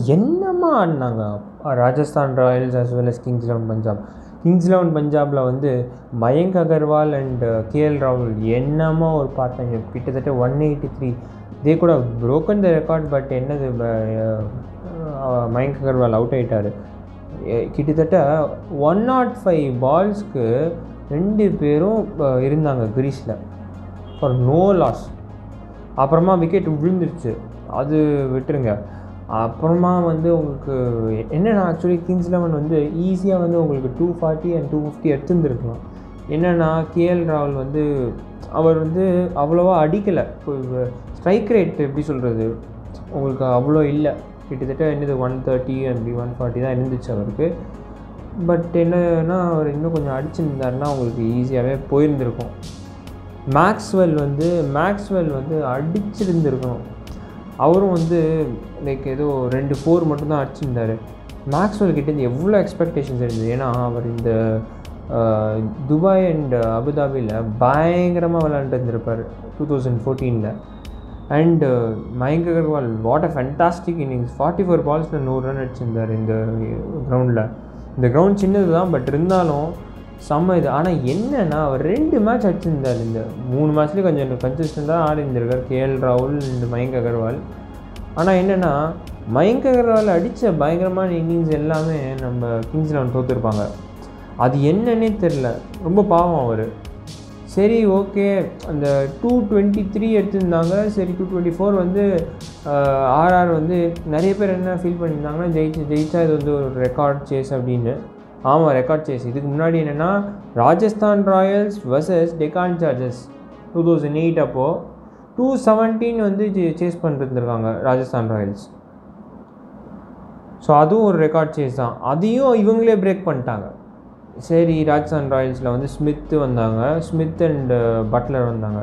என்னமா ஆடினாங்க Rajasthan Royals as well as Kings Eleven Punjab Kings Eleven பஞ்சாபில் வந்து மயங்க் அகர்வால் அண்ட் கேஎல் ராகுல் என்னமா ஒரு பார்ட்னர்ஷிப் கிட்டத்தட்ட ஒன் எயிட்டி த்ரீ இதே கூட broken த ரெக்கார்ட் பட் என்னது ப- அஹ் மயங்க் அகர்வால் அவுட் ஆயிட்டாரு எ- கிட்டத்தட்ட ஒன் நாட் ஃபைவ் பால்ஸ்க்கு ரெண்டு பேரும் அஹ், இருந்தாங்க கிரீஸில் ஃபார் நோ லாஸ் அப்புறமா விக்கெட் விழுந்துருச்சு அது விட்டுருங்க அப்புறமா வந்து உங்களுக்கு என்னென்னா ஆக்சுவலி கிங்ஸ் லெவன் வந்து ஈஸியாக வந்து உங்களுக்கு two forty and two fifty எடுத்துருந்துருக்கலாம் என்னென்னா கேஎல் ராகுல் வந்து அவர் வந்து அவ்வளோவா அடிக்கலை ஸ்ட்ரைக் ரேட் எப்படி சொல்கிறது உங்களுக்கு அவ்வளோ இல்லை கிட்டத்தட்ட என்னது ஒன் தேர்ட்டி அப்படி ஒன் ஃபார்ட்டி தான் இருந்துச்சு அவருக்கு பட் என்னன்னா அவர் இன்னும் கொஞ்சம் அடிச்சிருந்தாருன்னா உங்களுக்கு ஈஸியாகவே போயிருந்திருக்கும் மேக்ஸ்வெல் வந்து மேக்ஸ்வெல் வந்து அடிச்சிருந்துருக்கணும் அவரும் வந்து லைக் ஏதோ ரெண்டு ஃபோர் மட்டும்தான் அடிச்சிருந்தார் மேக்ஸ்வெல் கிட்டேருந்து எவ்வளோ எக்ஸ்பெக்டேஷன்ஸ் இருந்தது ஏன்னா அவர் இந்த ஆஹ், துபாய் அண்ட் அபுதாபியில் பயங்கரமாக விளாண்டுருந்துருப்பார் டூ தௌசண்ட் ஃபோர்டீனில் and Mayank Agarwal what a fantastic innings forty four பால்ஸில் நூறு ரன் அடிச்சிருந்தார் இந்த கிரவுண்டில் இந்த கிரவுண்ட் சின்னது தான் பட் இருந்தாலும் செம்ம இது ஆனால் என்னன்னா அவர் ரெண்டு மேட்ச் அடிச்சிருந்தார் இந்த மூணு மேட்ச்லேயும் கொஞ்சம் கன்சிஸ்டண்ட்டாக ஆடி இருந்திருக்கார் கேஎல் ராகுல் இந்த மயங்க் அகர்வால் ஆனால் என்னென்னா மயங்க் அகர்வால் அடித்த பயங்கரமான இன்னிங்ஸ் எல்லாமே நம்ம கிங்ஸ் லெவன் தோற்றுருப்பாங்க அது என்னன்னே தெரில ரொம்ப பாவம் அவர் சரி ஓகே அந்த டூ டுவெண்ட்டி த்ரீ எடுத்திருந்தாங்க சரி டூ டுவெண்ட்டி ஃபோர் வந்து ஆர்ஆர் வந்து நிறைய பேர் என்ன ஃபீல் பண்ணியிருந்தாங்கன்னா ஜெயிச்சு ஜெயிச்சா இது வந்து ஒரு ரெக்கார்ட் சேஸ் அப்படின்னு ஆமாம் ரெக்கார்ட் சேஸ் இதுக்கு முன்னாடி என்னென்னா Rajasthan Royals versus Deccan Chargers two thousand eight அப்போது டூ செவன்டீன் வந்து சேஸ் பண்ணிருந்துருக்காங்க ராஜஸ்தான் ராயல்ஸ் ஸோ அதுவும் ஒரு ரெக்கார்ட் சேஸ் தான் அதையும் இவங்களே பிரேக் பண்ணிட்டாங்க சரி ராஜஸ்தான் ராயல்ஸில் வந்து ஸ்மித் வந்தாங்க ஸ்மித் அண்ட் பட்லர் வந்தாங்க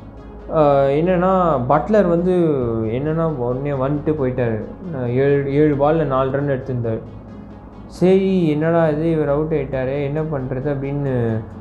அஹ் என்னன்னா பட்லர் வந்து என்னன்னா உடனே வந்துட்டு போயிட்டார் அஹ் ஏழு ஏழு பாலில் நாலு ரன் எடுத்திருந்தார் சரி என்னடா இது இவர் அவுட் ஆயிட்டாரே என்ன பண்ணுறது அப்படின்னு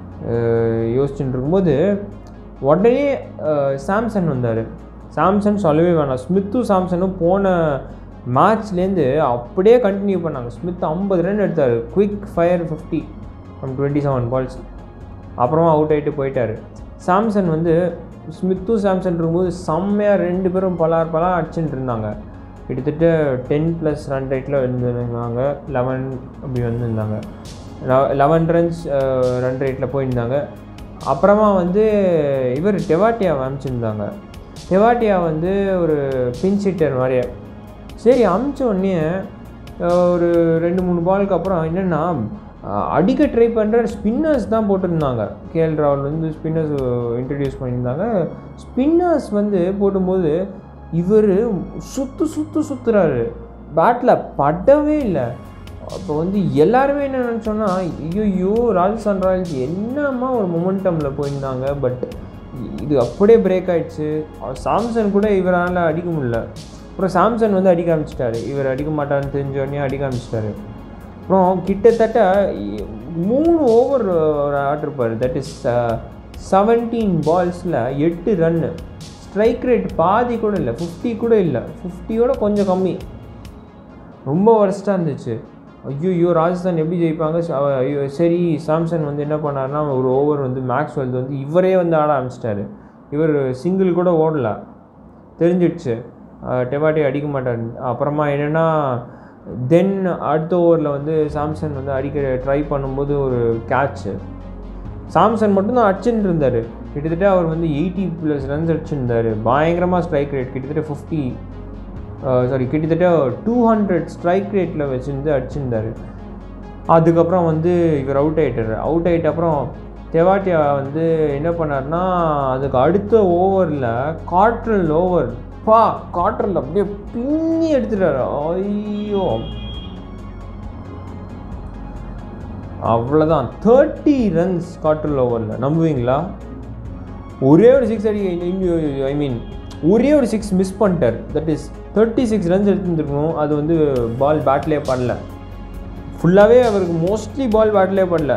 அஹ் யோசிச்சுட்டு இருக்கும்போது உடனே அஹ் சாம்சன் வந்தார் சாம்சன் சொல்லவே வேணாம் ஸ்மித்தும் சாம்சனும் போன மேட்ச்லேருந்து அப்படியே கண்டினியூ பண்ணாங்க ஸ்மித் ஐம்பது ரன் எடுத்தார் quick fire fifty from twenty seven balls அப்புறமா அவுட் ஆகிட்டு போயிட்டார் சாம்சன் வந்து ஸ்மித்தும் சாம்சன் இருக்கும்போது செம்மையாக ரெண்டு பேரும் பலார் பலார் அடிச்சுட்டு இருந்தாங்க கிட்டத்தட்ட டென் ப்ளஸ் ரன் ரேட்டில் வந்துருந்தாங்க லெவன் அப்படி வந்திருந்தாங்க லெவன் ரன்ஸ் ரன் ரேட்டில் போயிருந்தாங்க அப்புறமா வந்து இவர் டெவாட்டியா அனுப்பிச்சிருந்தாங்க டெவாட்டியா வந்து ஒரு பின்ச் ஹிட்டர் மாதிரியே சரி அமிச்ச உடனே அஹ், ஒரு ரெண்டு மூணு பாலுக்கு அப்புறம் என்னென்னா அடிக்க ட்ரை பண்ணுற ஸ்பின்னர்ஸ் தான் போட்டிருந்தாங்க கேஎல் ராகுல் வந்து ஸ்பின்னர்ஸ் இன்ட்ரடியூஸ் பண்ணியிருந்தாங்க ஸ்பின்னர்ஸ் வந்து போடும்போது இவர் சுற்று சுற்று சுற்றுறாரு பேட்டில் படவே இல்லை அப்போ வந்து எல்லாருமே என்ன நினச்சோன்னா ஐயோ ராஜஸ்தான் ராயல்ஸ் என்னம்மா ஒரு மொமெண்டமில் போயிருந்தாங்க பட் இது அப்படியே பிரேக் ஆயிடுச்சு சாம்சன் கூட இவரால் அடிக்க முடியல அப்புறம் சாம்சன் வந்து அடிக்க ஆரம்பிச்சிட்டாரு இவர் அடிக்க மாட்டாருன்னு தெரிஞ்ச உடனே அடிக்க ஆரம்பிச்சிட்டாரு அப்புறம் கிட்டத்தட்ட இ- மூணு ஓவர் ஒரு ஆட்டிருப்பார் தட் இஸ் செவன்டீன் பால்ஸில் எட்டு ரன்னு ஸ்ட்ரைக் ரேட் பாதி கூட இல்லை ஃபிஃப்டி கூட இல்லை ஃபிஃப்டியோட கொஞ்சம் கம்மி ரொம்ப வருஸ்ட்டாக இருந்துச்சு ஐயோ ராஜஸ்தான் எப்படி ஜெயிப்பாங்க ச- அவ- ஐயோ சரி சாம்சன் வந்து என்ன பண்ணாருன்னா ஒரு ஓவர் வந்து மேக்ஸ்வெல் வந்து இவரே வந்து ஆட ஆரம்பிச்சிட்டாரு இவர் சிங்கிள் கூட ஓடல தெரிஞ்சிடுச்சு அஹ் டெவாட்டி அடிக்க மாட்டார் அப்புறமா என்னென்னா தென் அடுத்த ஓவரில் வந்து சாம்சன் வந்து அடிக்க ட்ரை பண்ணும்போது ஒரு கேட்ச்சு சாம்சன் மட்டும்தான் அடிச்சுட்டு இருந்தார் கிட்டத்தட்ட அவர் வந்து எயிட்டி ப்ளஸ் ரன்ஸ் அடிச்சிருந்தார் பயங்கரமாக ஸ்ட்ரைக் ரேட் கிட்டத்தட்ட ஃபிஃப்டி சாரி கிட்டத்தட்ட டூ ஹண்ட்ரட் ஸ்ட்ரைக் ரேட்டில் வச்சுருந்து அடிச்சிருந்தார் அதுக்கப்புறம் வந்து இவர் அவுட் ஆகிட்டார் அவுட் ஆகிட்ட அப்புறம் தெவாட்டியா வந்து என்ன பண்ணார்னா அதுக்கு அடுத்த ஓவரில் காட்ரல் ஓவர் பா காட்ரல் அப்படியே பின்னி எடுத்துட்டாரு ஐயோ அவ்வளோதான் தேர்ட்டி ரன்ஸ் காட்ரல் ஓவரில் நம்புவீங்களா ஒரே ஒரு சிக்ஸ் அடிக்க ஐ மீன் ஒரே ஒரு சிக்ஸ் மிஸ் பண்ணிட்டார் that is thirty six runs எடுத்துருக்கணும் அது வந்து பால் பேட்லேயே பண்ணல ஃபுல்லாகவே அவருக்கு மோஸ்ட்லி பால் பேட்லேயே பண்ணல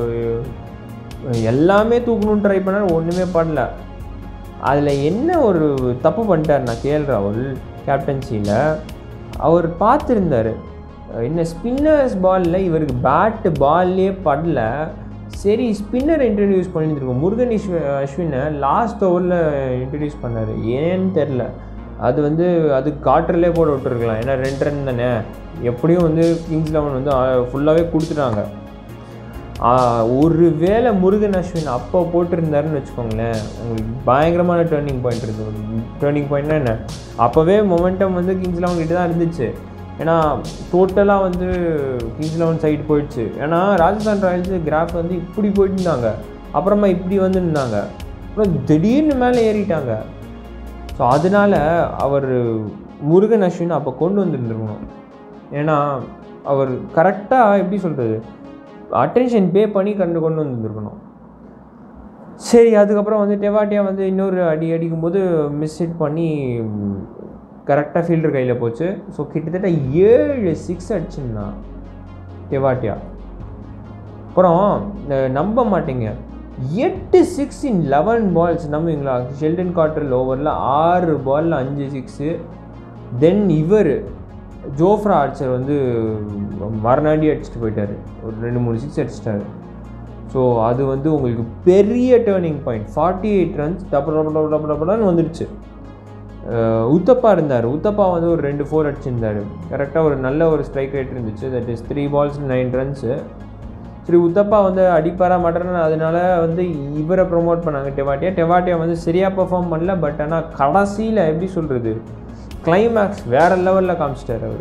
எல்லாமே தூக்கணும்னு ட்ரை பண்ணார் ஒன்றுமே பண்ணல அதில் என்ன ஒரு தப்பு பண்ணிட்டாருனா கேஎல் ராகுல் கேப்டன்சியில் அவர் பார்த்துருந்தாரு என்ன ஸ்பின்னர்ஸ் பாலில் இவருக்கு பேட்டு பால்லே படல சரி ஸ்பின்னர் இன்ட்ரடியூஸ் பண்ணியிருந்துருக்கோம் முருகன் இஸ்வ அஸ்வினை லாஸ்ட் ஓவரில் இன்ட்ரடியூஸ் பண்ணார் ஏன்னு தெரில அது வந்து அது காட்டர்லேயே போட விட்டுருக்கலாம் ஏன்னா ரெண்டு ரன் தானே எப்படியும் வந்து கிங்ஸ் லெவன் வந்து ஃபுல்லாகவே கொடுத்துட்டாங்க ஒரு வேளை முருகன் அஸ்வின் அப்போ போட்டிருந்தாருன்னு வச்சுக்கோங்களேன் உங்களுக்கு பயங்கரமான டேர்னிங் பாயிண்ட் இருந்தது டேர்னிங் பாயிண்ட்னா என்ன அப்போவே மொமெண்டம் வந்து கிங்ஸ் லெவன் கிட்ட தான் இருந்துச்சு ஏன்னா டோட்டலாக வந்து கிங்ஸ் லெவன் சைடு போயிடுச்சு ஏன்னா ராஜஸ்தான் ராயல்ஸ் கிராஃப் வந்து இப்படி போயிட்டு இருந்தாங்க அப்புறமா இப்படி வந்து இருந்தாங்க அப்புறம் திடீர்னு மேலே ஏறிட்டாங்க ஸோ அதனால் அவர் முருகன் அஸ்வின் அப்போ கொண்டு வந்துருந்துருக்கணும் ஏன்னா அவர் கரெக்டாக எப்படி சொல்கிறது அட்டென்ஷன் பே பண்ணி கண்டு கொண்டு வந்துருக்கணும் சரி அதுக்கப்புறம் வந்து டெவாட்டியா வந்து இன்னொரு அடி அடிக்கும்போது மிஸ் ஹிட் பண்ணி கரெக்டாக ஃபீல்டர் கையில் போச்சு ஸோ கிட்டத்தட்ட ஏழு சிக்ஸ் அடிச்சுன்னா டெவாட்டியா அப்புறம் நம்ப மாட்டீங்க எட்டு சிக்ஸ் இன் லெவன் பால்ஸ் நம்புவீங்களா ஷெல்டன் கார்டர் ஓவரில் ஆறு பாலில் அஞ்சு சிக்ஸு தென் இவர் ஜோஃப்ரா ஆர்ச்சர் வந்து மறுநாடி அடிச்சுட்டு போயிட்டார் ஒரு ரெண்டு மூணு சிக்ஸ் அடிச்சிட்டாரு ஸோ அது வந்து உங்களுக்கு பெரிய turning point forty eight runs double double double double டபுள்னு வந்துடுச்சு உத்தப்பா இருந்தார் உத்தப்பா வந்து ஒரு ரெண்டு ஃபோர் அடிச்சிருந்தார் கரெக்டாக ஒரு நல்ல ஒரு ஸ்ட்ரைக் ரேட் இருந்துச்சு that is three balls nine runs சரி உத்தப்பா வந்து அடிப்பாரா மாட்டேன்னு அதனால வந்து இவரை ப்ரொமோட் பண்ணாங்க டெவாட்டியா டெவாட்டியா வந்து சரியாக பெர்ஃபார்ம் பண்ணல பட் ஆனால் கடைசியில் எப்படி சொல்கிறது கிளைமேக்ஸ் வேறு லெவலில் காமிச்சிட்டார் அவர்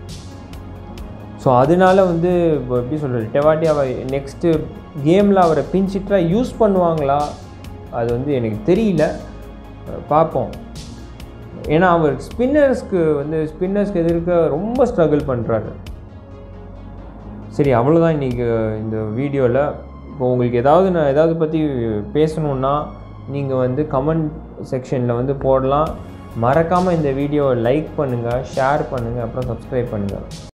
ஸோ அதனால வந்து இப்போ எப்படி சொல்கிறது டெவாட்டியாவை நெக்ஸ்ட்டு கேமில் அவரை பிஞ்சிட்டாக யூஸ் பண்ணுவாங்களா அது வந்து எனக்கு தெரியல பார்ப்போம் ஏன்னா அவர் ஸ்பின்னர்ஸ்க்கு வந்து ஸ்பின்னர்ஸ்க்கு எதிர்க்க ரொம்ப ஸ்ட்ரகிள் பண்ணுறாரு சரி அவ்வளோதான் இன்றைக்கி இந்த வீடியோவில் இப்போ உங்களுக்கு ஏதாவது நான் ஏதாவது பற்றி பேசணுன்னா நீங்கள் வந்து கமெண்ட் செக்ஷனில் வந்து போடலாம் மறக்காமல் இந்த வீடியோவை லைக் பண்ணுங்கள் ஷேர் பண்ணுங்கள் அப்புறம் சப்ஸ்கிரைப் பண்ணுங்கள்